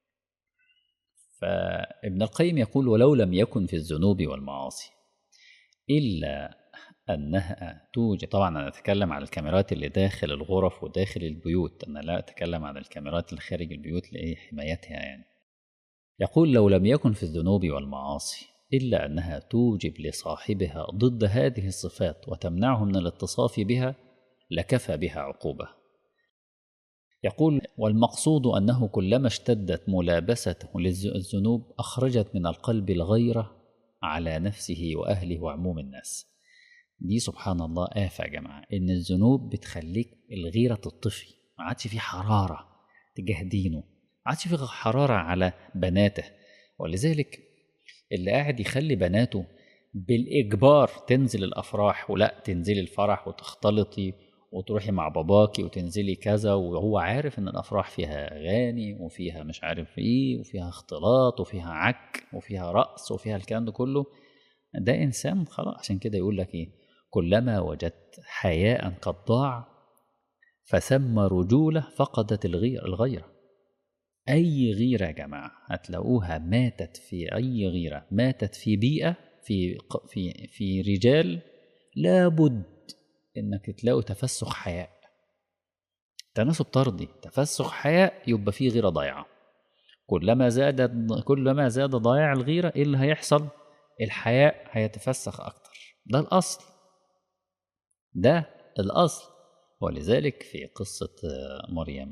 فابن القيم يقول ولو لم يكن في الذنوب والمعاصي الا انها توجد طبعا انا اتكلم عن الكاميرات اللي داخل الغرف وداخل البيوت انا لا اتكلم عن الكاميرات اللي خارج البيوت لحمايتها يعني يقول لو لم يكن في الذنوب والمعاصي الا انها توجب لصاحبها ضد هذه الصفات وتمنعه من الاتصاف بها لكفى بها عقوبه يقول والمقصود انه كلما اشتدت ملابسته للذنوب اخرجت من القلب الغيره على نفسه واهله وعموم الناس دي سبحان الله آفة يا جماعة إن الذنوب بتخليك الغيرة تطفي ما عادش في حرارة تجاه دينه ما عادش في حرارة على بناته ولذلك اللي قاعد يخلي بناته بالإجبار تنزل الأفراح ولا تنزلي الفرح وتختلطي وتروحي مع باباكي وتنزلي كذا وهو عارف ان الافراح فيها اغاني وفيها مش عارف ايه وفيها اختلاط وفيها عك وفيها رقص وفيها الكلام ده كله ده انسان خلاص عشان كده يقول لك ايه كلما وجدت حياء قد ضاع فثم رجولة فقدت الغير الغيرة أي غيرة يا جماعة هتلاقوها ماتت في أي غيرة ماتت في بيئة في في في رجال لابد إنك تلاقوا تفسخ حياء تناسب طردي تفسخ حياء يبقى فيه غيرة ضايعة كلما زاد كلما زاد ضياع الغيرة إيه اللي هيحصل؟ الحياء هيتفسخ أكتر ده الأصل ده الأصل ولذلك في قصة مريم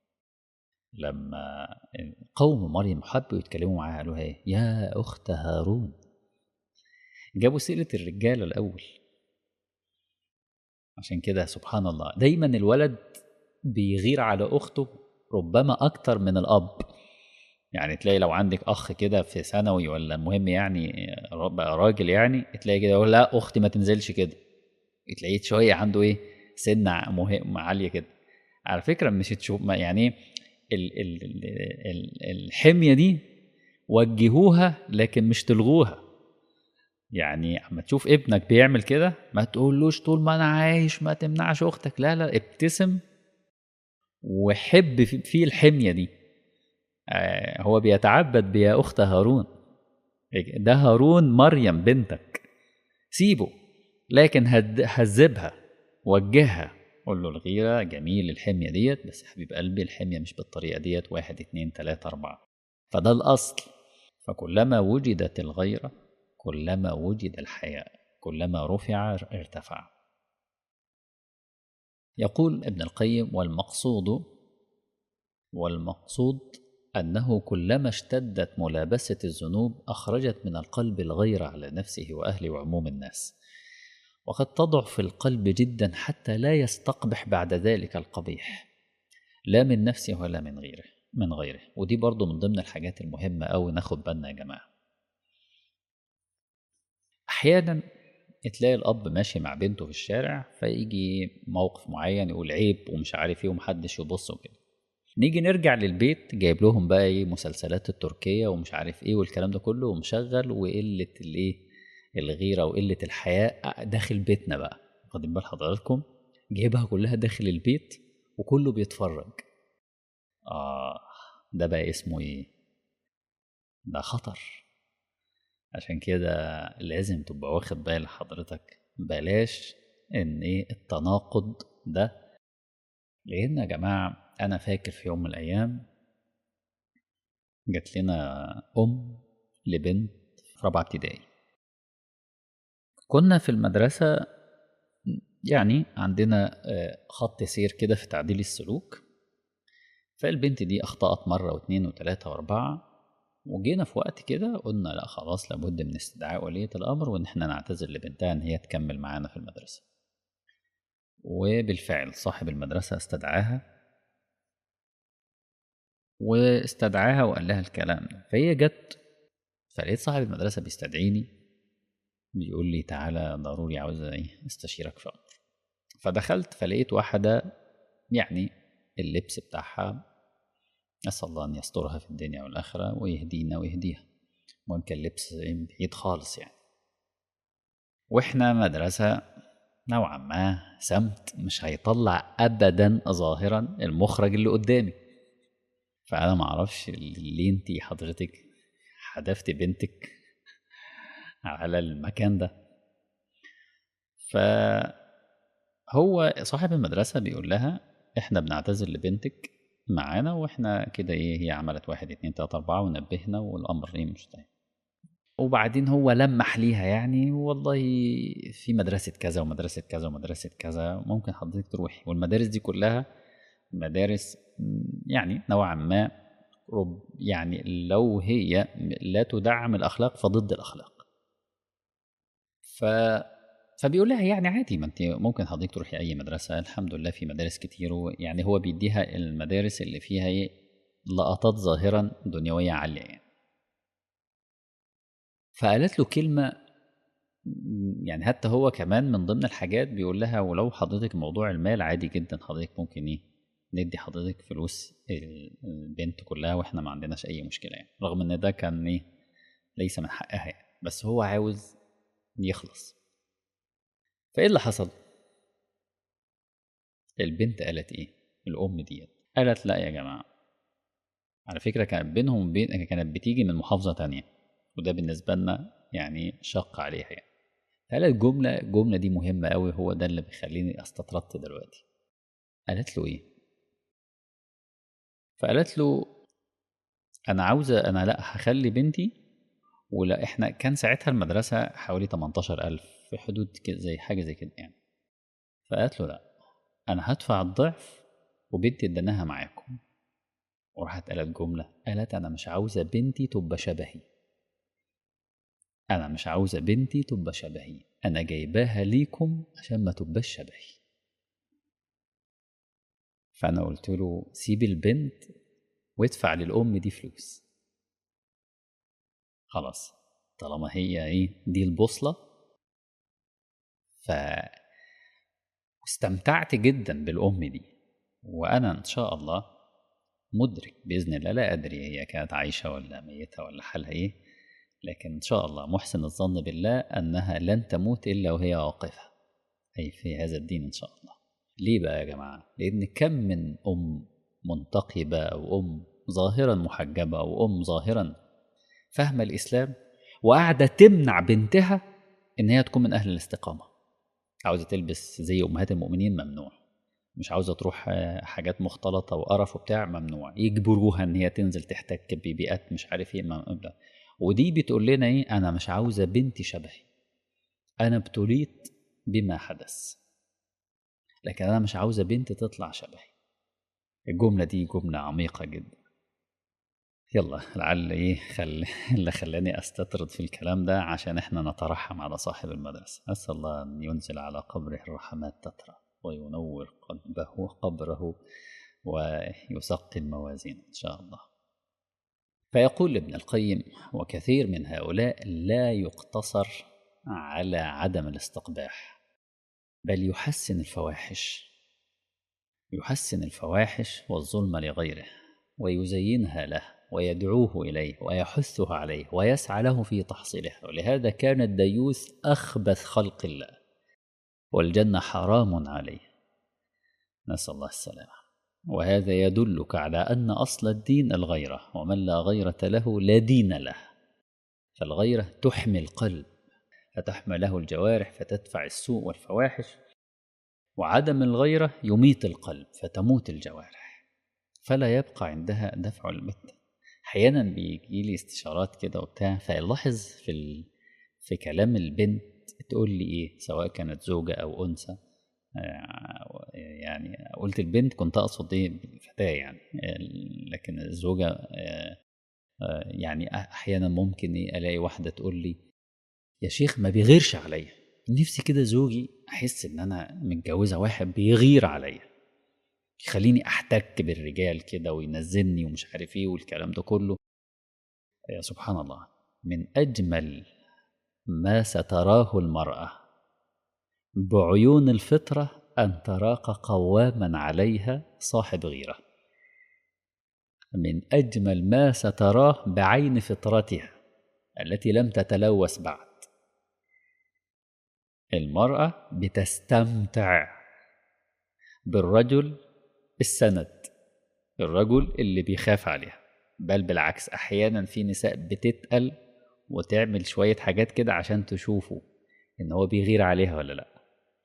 لما قوم مريم حبوا يتكلموا معاها قالوا ايه يا أخت هارون جابوا سيرة الرجالة الأول عشان كده سبحان الله دايما الولد بيغير على أخته ربما أكتر من الأب يعني تلاقي لو عندك أخ كده في ثانوي ولا المهم يعني بقى راجل يعني تلاقي كده يقول لا أختي ما تنزلش كده تلاقيه شويه عنده ايه سنه مهم عاليه كده على فكره مش تشوف يعني ال ال ال الحميه دي وجهوها لكن مش تلغوها يعني اما تشوف ابنك بيعمل كده ما تقولوش طول ما انا عايش ما تمنعش اختك لا لا ابتسم وحب فيه الحميه دي آه هو بيتعبد بيا اخت هارون ده هارون مريم بنتك سيبه لكن هذبها وجهها قول له الغيرة جميل الحمية ديت بس حبيب قلبي الحمية مش بالطريقة ديت واحد اتنين تلاتة أربعة فده الأصل فكلما وجدت الغيرة كلما وجد الحياء كلما رفع ارتفع يقول ابن القيم والمقصود والمقصود أنه كلما اشتدت ملابسة الذنوب أخرجت من القلب الغيرة على نفسه وأهله وعموم الناس وقد تضعف القلب جدا حتى لا يستقبح بعد ذلك القبيح لا من نفسه ولا من غيره من غيره ودي برضو من ضمن الحاجات المهمة أوي ناخد بالنا يا جماعة أحيانا تلاقي الأب ماشي مع بنته في الشارع فيجي موقف معين يقول عيب ومش عارف ايه ومحدش يبص وكده نيجي نرجع للبيت جايب لهم بقى ايه مسلسلات التركية ومش عارف ايه والكلام ده كله ومشغل وقلة الايه الغيرة وقلة الحياء داخل بيتنا بقى واخدين بال حضراتكم جايبها كلها داخل البيت وكله بيتفرج آه ده بقى اسمه ايه ده خطر عشان كده لازم تبقى واخد بال حضرتك بلاش ان ايه التناقض ده لان يا جماعة انا فاكر في يوم من الايام جات لنا ام لبنت في رابعة ابتدائي كنا في المدرسة يعني عندنا خط سير كده في تعديل السلوك فالبنت دي اخطأت مرة واثنين وثلاثة واربعة وجينا في وقت كده قلنا لا خلاص لابد من استدعاء ولية الأمر وإن احنا نعتذر لبنتها إن هي تكمل معانا في المدرسة وبالفعل صاحب المدرسة استدعاها واستدعاها وقال لها الكلام ده فهي جت فلقيت صاحب المدرسة بيستدعيني بيقول لي تعالى ضروري عاوز ايه استشيرك في امر فدخلت فلقيت واحدة يعني اللبس بتاعها نسأل الله أن يسترها في الدنيا والآخرة ويهدينا ويهديها المهم كان لبس بعيد خالص يعني وإحنا مدرسة نوعا ما سمت مش هيطلع أبدا ظاهرا المخرج اللي قدامي فأنا معرفش ليه انتي حضرتك حدفت بنتك على المكان ده فهو صاحب المدرسة بيقول لها احنا بنعتذر لبنتك معانا واحنا كده ايه هي عملت واحد اتنين تلاتة اربعة ونبهنا والامر ايه مش طيب وبعدين هو لمح ليها يعني والله في مدرسة كذا ومدرسة كذا ومدرسة كذا ممكن حضرتك تروحي والمدارس دي كلها مدارس يعني نوعا ما رب يعني لو هي لا تدعم الأخلاق فضد الأخلاق ف فبيقول لها يعني عادي ما انت ممكن حضرتك تروحي اي مدرسه الحمد لله في مدارس كتير يعني هو بيديها المدارس اللي فيها ايه لقطات ظاهرا دنيويه عاليه يعني فقالت له كلمه يعني حتى هو كمان من ضمن الحاجات بيقول لها ولو حضرتك موضوع المال عادي جدا حضرتك ممكن ايه ندي حضرتك فلوس البنت كلها واحنا ما عندناش اي مشكله يعني رغم ان ده كان ايه ليس من حقها يعني بس هو عاوز يخلص فايه اللي حصل البنت قالت ايه الام ديت قالت لا يا جماعه على فكره كانت بينهم وبين كانت بتيجي من محافظه تانية وده بالنسبه لنا يعني شق عليها يعني قالت جمله الجمله دي مهمه قوي هو ده اللي بيخليني استطردت دلوقتي قالت له ايه فقالت له انا عاوزه انا لا هخلي بنتي ولا احنا كان ساعتها المدرسه حوالي 18000 في حدود كده زي حاجه زي كده يعني فقالت له لا انا هدفع الضعف وبنتي اديناها معاكم وراحت قالت جمله قالت انا مش عاوزه بنتي تبقى شبهي انا مش عاوزه بنتي تبقى شبهي انا جايباها ليكم عشان ما تبقاش شبهي فانا قلت له سيب البنت وادفع للام دي فلوس خلاص طالما هي ايه دي البوصله ف استمتعت جدا بالام دي وانا ان شاء الله مدرك باذن الله لا ادري هي كانت عايشه ولا ميته ولا حالها ايه لكن ان شاء الله محسن الظن بالله انها لن تموت الا وهي واقفه اي في هذا الدين ان شاء الله ليه بقى يا جماعه لان كم من ام منتقبه او ام ظاهرا محجبه او ام ظاهرا فاهمه الاسلام وقاعده تمنع بنتها ان هي تكون من اهل الاستقامه عاوزه تلبس زي امهات المؤمنين ممنوع مش عاوزه تروح حاجات مختلطه وقرف وبتاع ممنوع يجبروها ان هي تنزل تحتك ببيئات مش عارف ايه ممنوع. ودي بتقول لنا ايه انا مش عاوزه بنتي شبهي انا ابتليت بما حدث لكن انا مش عاوزه بنتي تطلع شبهي الجمله دي جمله عميقه جدا يلا لعل ايه خل... اللي خلاني استطرد في الكلام ده عشان احنا نترحم على صاحب المدرسة اسال الله ان ينزل على قبره الرحمات تترى وينور قلبه قبره ويسقي الموازين ان شاء الله فيقول ابن القيم وكثير من هؤلاء لا يقتصر على عدم الاستقباح بل يحسن الفواحش يحسن الفواحش والظلم لغيره ويزينها له ويدعوه إليه ويحثه عليه ويسعى له في تحصيله ولهذا كان الديوث أخبث خلق الله والجنة حرام عليه نسأل الله السلامة وهذا يدلك على أن أصل الدين الغيرة ومن لا غيرة له لا دين له فالغيرة تحمي القلب فتحمى له الجوارح فتدفع السوء والفواحش وعدم الغيرة يميت القلب فتموت الجوارح فلا يبقى عندها دفع المثل احيانا بيجي لي استشارات كده وبتاع فيلاحظ في ال... في كلام البنت تقول لي ايه سواء كانت زوجة او انثى يعني قلت البنت كنت اقصد ايه فتاه يعني لكن الزوجه يعني احيانا ممكن إيه الاقي واحده تقول لي يا شيخ ما بيغيرش عليا نفسي كده زوجي احس ان انا متجوزه واحد بيغير عليا يخليني احتك بالرجال كده وينزلني ومش عارف ايه والكلام ده كله يا سبحان الله من اجمل ما ستراه المراه بعيون الفطره ان تراك قواما عليها صاحب غيره من اجمل ما ستراه بعين فطرتها التي لم تتلوث بعد المراه بتستمتع بالرجل السند الرجل اللي بيخاف عليها بل بالعكس احيانا في نساء بتتقل وتعمل شويه حاجات كده عشان تشوفوا ان هو بيغير عليها ولا لا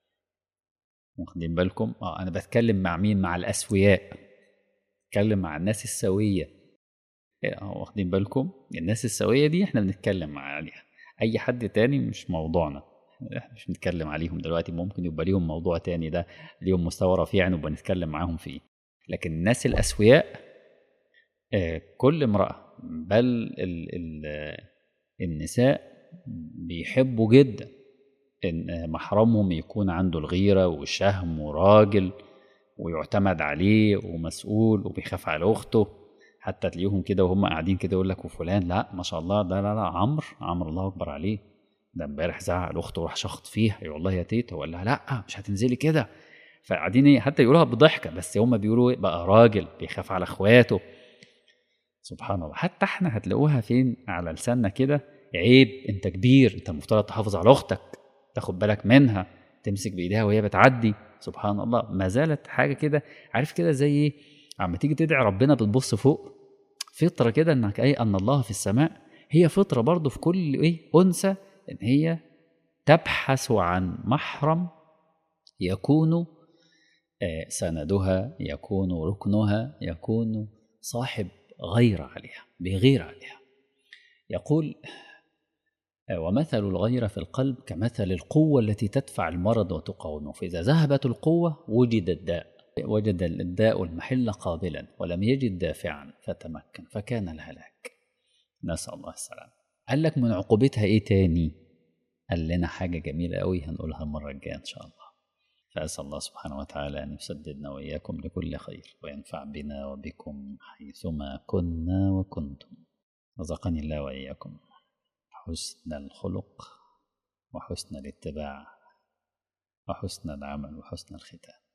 واخدين بالكم اه انا بتكلم مع مين مع الاسوياء بتكلم مع الناس السويه واخدين بالكم الناس السويه دي احنا بنتكلم عليها اي حد تاني مش موضوعنا احنا مش بنتكلم عليهم دلوقتي ممكن يبقى ليهم موضوع تاني ده ليهم مستوى رفيع نبقى نتكلم معاهم فيه لكن الناس الاسوياء آه كل امراه بل ال ال النساء بيحبوا جدا ان محرمهم يكون عنده الغيره والشهم وراجل ويعتمد عليه ومسؤول وبيخاف على اخته حتى تلاقيهم كده وهم قاعدين كده يقول لك وفلان لا ما شاء الله ده لا لا عمرو عمرو الله اكبر عليه ده امبارح زعق لاخته وراح شخط فيها يقول والله يا تيتا وقال لها لا مش هتنزلي كده فقاعدين ايه حتى يقولوها بضحكه بس هم بيقولوا بقى راجل بيخاف على اخواته سبحان الله حتى احنا هتلاقوها فين على لساننا كده عيب انت كبير انت المفترض تحافظ على اختك تاخد بالك منها تمسك بايديها وهي بتعدي سبحان الله ما زالت حاجه كده عارف كده زي ايه عم تيجي تدعي ربنا بتبص فوق فطره كده انك ايه ان الله في السماء هي فطره برضه في كل ايه انثى ان هي تبحث عن محرم يكون سندها يكون ركنها يكون صاحب غير عليها بغير عليها يقول ومثل الغير في القلب كمثل القوة التي تدفع المرض وتقاومه فإذا ذهبت القوة وجد الداء وجد الداء المحل قابلا ولم يجد دافعا فتمكن فكان الهلاك نسأل الله السلام قال لك من عقوبتها ايه تاني قال لنا حاجة جميلة قوي هنقولها المرة الجاية إن شاء الله فأسأل الله سبحانه وتعالى أن يسددنا وإياكم لكل خير وينفع بنا وبكم حيثما كنا وكنتم رزقني الله وإياكم حسن الخلق وحسن الاتباع وحسن العمل وحسن الختام